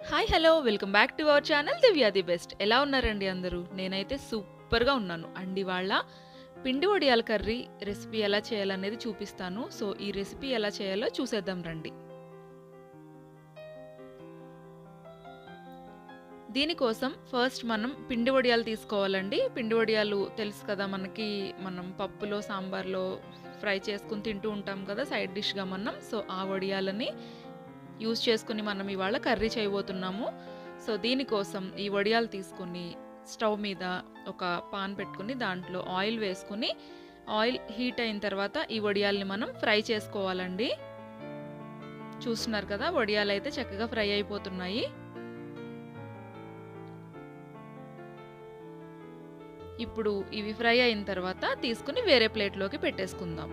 hi hello welcome back to our channel Divya the best ఎలా ఉన్నారండి అందరూ నేనైతే సూపర్గా ఉన్నాను అండి వాళ్ళ పిండి వడియాల కర్రీ రెసిపీ ఎలా చేయాలనేది చూపిస్తాను సో ఈ రెసిపీ ఎలా చేయాలో చూసేద్దాం రండి దీనికోసం ఫస్ట్ మనం పిండి వడియాలు తీసుకోవాలండి పిండి వడియాలు తెలుసు కదా మనకి మనం పప్పులో సాంబార్లో ఫ్రై చేసుకుని తింటూ ఉంటాం కదా సైడ్ డిష్గా మనం సో ఆ వడియాలని యూజ్ చేసుకుని మనం ఇవాళ కర్రీ చేయబోతున్నాము సో దీనికోసం ఈ వడియాలు తీసుకుని స్టవ్ మీద ఒక పాన్ పెట్టుకుని దాంట్లో ఆయిల్ వేసుకుని ఆయిల్ హీట్ అయిన తర్వాత ఈ వడియాల్ని మనం ఫ్రై చేసుకోవాలండి చూస్తున్నారు కదా వడియాలు అయితే చక్కగా ఫ్రై అయిపోతున్నాయి ఇప్పుడు ఇవి ఫ్రై అయిన తర్వాత తీసుకుని వేరే ప్లేట్లోకి పెట్టేసుకుందాం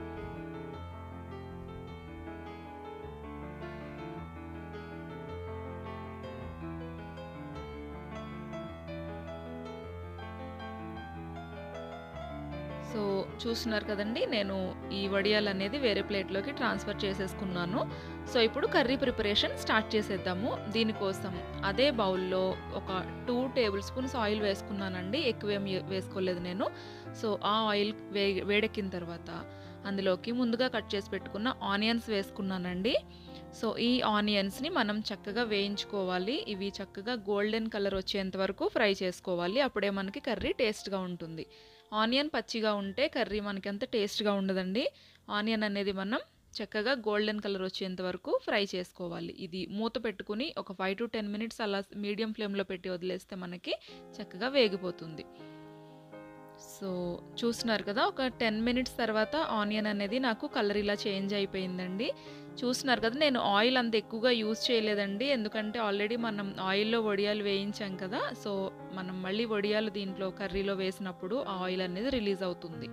సో చూస్తున్నారు కదండి నేను ఈ వడియాలు అనేది వేరే ప్లేట్లోకి ట్రాన్స్ఫర్ చేసేసుకున్నాను సో ఇప్పుడు కర్రీ ప్రిపరేషన్ స్టార్ట్ చేసేద్దాము దీనికోసం అదే బౌల్లో ఒక టూ టేబుల్ స్పూన్స్ ఆయిల్ వేసుకున్నానండి ఎక్కువ ఏం వేసుకోలేదు నేను సో ఆ ఆయిల్ వే వేడెక్కిన తర్వాత అందులోకి ముందుగా కట్ చేసి పెట్టుకున్న ఆనియన్స్ వేసుకున్నానండి సో ఈ ఆనియన్స్ని మనం చక్కగా వేయించుకోవాలి ఇవి చక్కగా గోల్డెన్ కలర్ వచ్చేంత వరకు ఫ్రై చేసుకోవాలి అప్పుడే మనకి కర్రీ టేస్ట్గా ఉంటుంది ఆనియన్ పచ్చిగా ఉంటే కర్రీ మనకి అంత టేస్ట్గా ఉండదండి ఆనియన్ అనేది మనం చక్కగా గోల్డెన్ కలర్ వచ్చేంత వరకు ఫ్రై చేసుకోవాలి ఇది మూత పెట్టుకుని ఒక ఫైవ్ టు టెన్ మినిట్స్ అలా మీడియం ఫ్లేమ్లో పెట్టి వదిలేస్తే మనకి చక్కగా వేగిపోతుంది సో చూస్తున్నారు కదా ఒక టెన్ మినిట్స్ తర్వాత ఆనియన్ అనేది నాకు కలర్ ఇలా చేంజ్ అయిపోయిందండి చూస్తున్నారు కదా నేను ఆయిల్ అంత ఎక్కువగా యూజ్ చేయలేదండి ఎందుకంటే ఆల్రెడీ మనం ఆయిల్లో వడియాలు వేయించాం కదా సో మనం మళ్ళీ వడియాలు దీంట్లో కర్రీలో వేసినప్పుడు ఆ ఆయిల్ అనేది రిలీజ్ అవుతుంది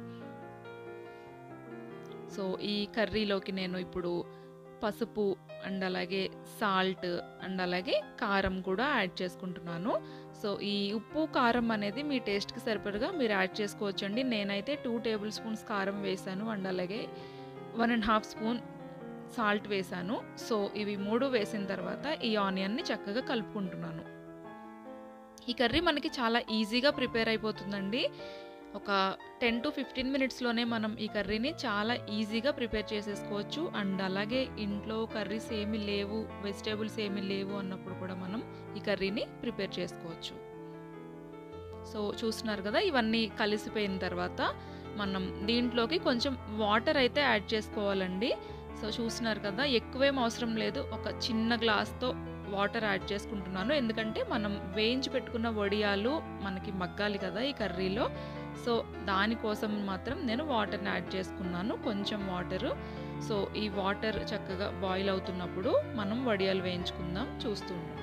సో ఈ కర్రీలోకి నేను ఇప్పుడు పసుపు అండ్ అలాగే సాల్ట్ అండ్ అలాగే కారం కూడా యాడ్ చేసుకుంటున్నాను సో ఈ ఉప్పు కారం అనేది మీ టేస్ట్కి సరిపడగా మీరు యాడ్ చేసుకోవచ్చండి నేనైతే టూ టేబుల్ స్పూన్స్ కారం వేసాను అండ్ అలాగే one and half spoon salt వేసాను సో ఇవి మూడు వేసిన తర్వాత ఈ ఆనియన్ని చక్కగా కలుపుకుంటున్నాను ఈ కర్రీ మనకి చాలా ఈజీగా ప్రిపేర్ అయిపోతుందండి ఒక టెన్ టు ఫిఫ్టీన్ మినిట్స్లోనే మనం ఈ కర్రీని చాలా ఈజీగా ప్రిపేర్ చేసేసుకోవచ్చు అండ్ అలాగే ఇంట్లో కర్రీస్ ఏమీ లేవు వెజిటేబుల్స్ ఏమీ లేవు అన్నప్పుడు కూడా మనం ఈ కర్రీని ప్రిపేర్ చేసుకోవచ్చు సో చూస్తున్నారు కదా ఇవన్నీ కలిసిపోయిన తర్వాత మనం దీంట్లోకి కొంచెం వాటర్ అయితే యాడ్ చేసుకోవాలండి సో చూస్తున్నారు కదా ఎక్కువేం అవసరం లేదు ఒక చిన్న గ్లాస్తో వాటర్ యాడ్ చేసుకుంటున్నాను ఎందుకంటే మనం వేయించి పెట్టుకున్న వడియాలు మనకి మగ్గాలి కదా ఈ కర్రీలో సో దానికోసం మాత్రం నేను వాటర్ని యాడ్ చేసుకున్నాను కొంచెం వాటరు సో ఈ వాటర్ చక్కగా బాయిల్ అవుతున్నప్పుడు మనం వడియాలు వేయించుకుందాం చూస్తూ ఉండండి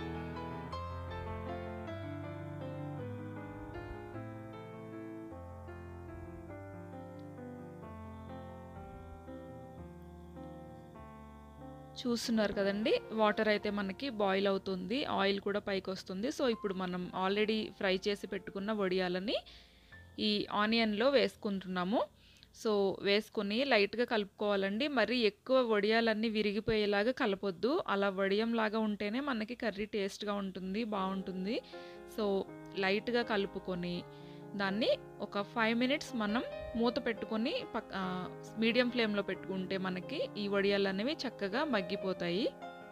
చూస్తున్నారు కదండి వాటర్ అయితే మనకి బాయిల్ అవుతుంది ఆయిల్ కూడా పైకి వస్తుంది సో ఇప్పుడు మనం ఆల్రెడీ ఫ్రై చేసి పెట్టుకున్న వడియాలని ఈ ఆనియన్లో వేసుకుంటున్నాము సో వేసుకుని లైట్గా కలుపుకోవాలండి మరి ఎక్కువ వడియాలన్నీ విరిగిపోయేలాగా కలపొద్దు అలా వడియంలాగా ఉంటేనే మనకి కర్రీ టేస్ట్గా ఉంటుంది బాగుంటుంది సో లైట్గా కలుపుకొని దాన్ని ఒక ఫైవ్ మినిట్స్ మనం మూత పెట్టుకొని పక్ మీడియం ఫ్లేమ్లో పెట్టుకుంటే మనకి ఈ వడియాలు అనేవి చక్కగా మగ్గిపోతాయి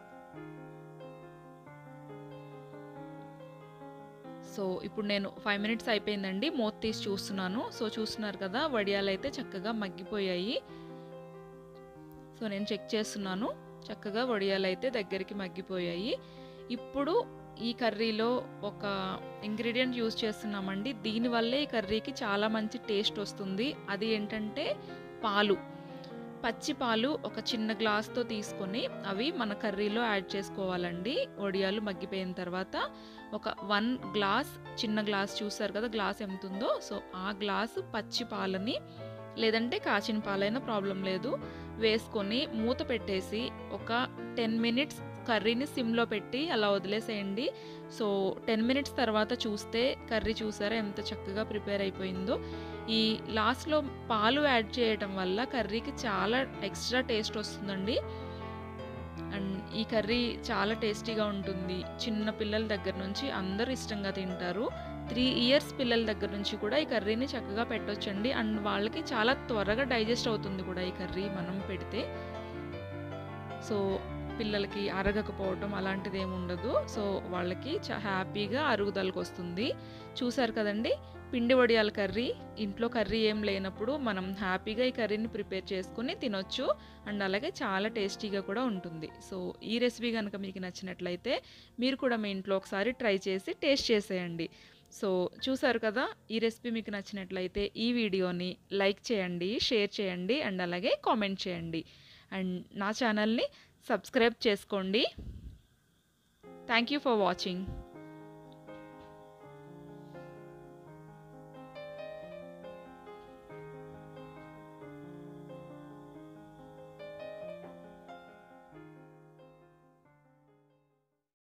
సో ఇప్పుడు నేను ఫైవ్ మినిట్స్ అయిపోయిందండి మూత తీసి చూస్తున్నాను సో చూస్తున్నారు కదా వడియాలు అయితే చక్కగా మగ్గిపోయాయి సో నేను చెక్ చేస్తున్నాను చక్కగా వడియాలు అయితే దగ్గరికి మగ్గిపోయాయి ఇప్పుడు ఈ కర్రీలో ఒక ఇంగ్రీడియంట్ యూజ్ చేస్తున్నామండి దీనివల్లే ఈ కర్రీకి చాలా మంచి టేస్ట్ వస్తుంది అది ఏంటంటే పాలు పచ్చి పాలు ఒక చిన్న గ్లాస్తో తీసుకొని అవి మన కర్రీలో యాడ్ చేసుకోవాలండి వడియాలు మగ్గిపోయిన తర్వాత ఒక వన్ గ్లాస్ చిన్న గ్లాస్ చూసారు కదా గ్లాస్ ఎంత ఉందో సో ఆ గ్లాసు పచ్చి పాలని లేదంటే కాచిన పాలైనా ప్రాబ్లం లేదు వేసుకొని మూత పెట్టేసి ఒక టెన్ మినిట్స్ కర్రీని సిమ్లో పెట్టి అలా వదిలేసేయండి సో టెన్ మినిట్స్ తర్వాత చూస్తే కర్రీ చూసారా ఎంత చక్కగా ప్రిపేర్ అయిపోయిందో ఈ లాస్ట్లో పాలు యాడ్ చేయటం వల్ల కర్రీకి చాలా ఎక్స్ట్రా టేస్ట్ వస్తుందండి అండ్ ఈ కర్రీ చాలా టేస్టీగా ఉంటుంది చిన్న పిల్లల దగ్గర నుంచి అందరూ ఇష్టంగా తింటారు త్రీ ఇయర్స్ పిల్లల దగ్గర నుంచి కూడా ఈ కర్రీని చక్కగా పెట్టొచ్చండి అండ్ వాళ్ళకి చాలా త్వరగా డైజెస్ట్ అవుతుంది కూడా ఈ కర్రీ మనం పెడితే సో పిల్లలకి అరగకపోవటం అలాంటిది ఏమి ఉండదు సో వాళ్ళకి చా హ్యాపీగా అరుగుదలకు వస్తుంది చూసారు కదండి పిండి వడియాల కర్రీ ఇంట్లో కర్రీ ఏం లేనప్పుడు మనం హ్యాపీగా ఈ కర్రీని ప్రిపేర్ చేసుకుని తినొచ్చు అండ్ అలాగే చాలా టేస్టీగా కూడా ఉంటుంది సో ఈ రెసిపీ కనుక మీకు నచ్చినట్లయితే మీరు కూడా మీ ఇంట్లో ఒకసారి ట్రై చేసి టేస్ట్ చేసేయండి సో చూసారు కదా ఈ రెసిపీ మీకు నచ్చినట్లయితే ఈ వీడియోని లైక్ చేయండి షేర్ చేయండి అండ్ అలాగే కామెంట్ చేయండి అండ్ నా ఛానల్ని సబ్స్క్రైబ్ చేసుకోండి థ్యాంక్ యూ ఫర్ వాచింగ్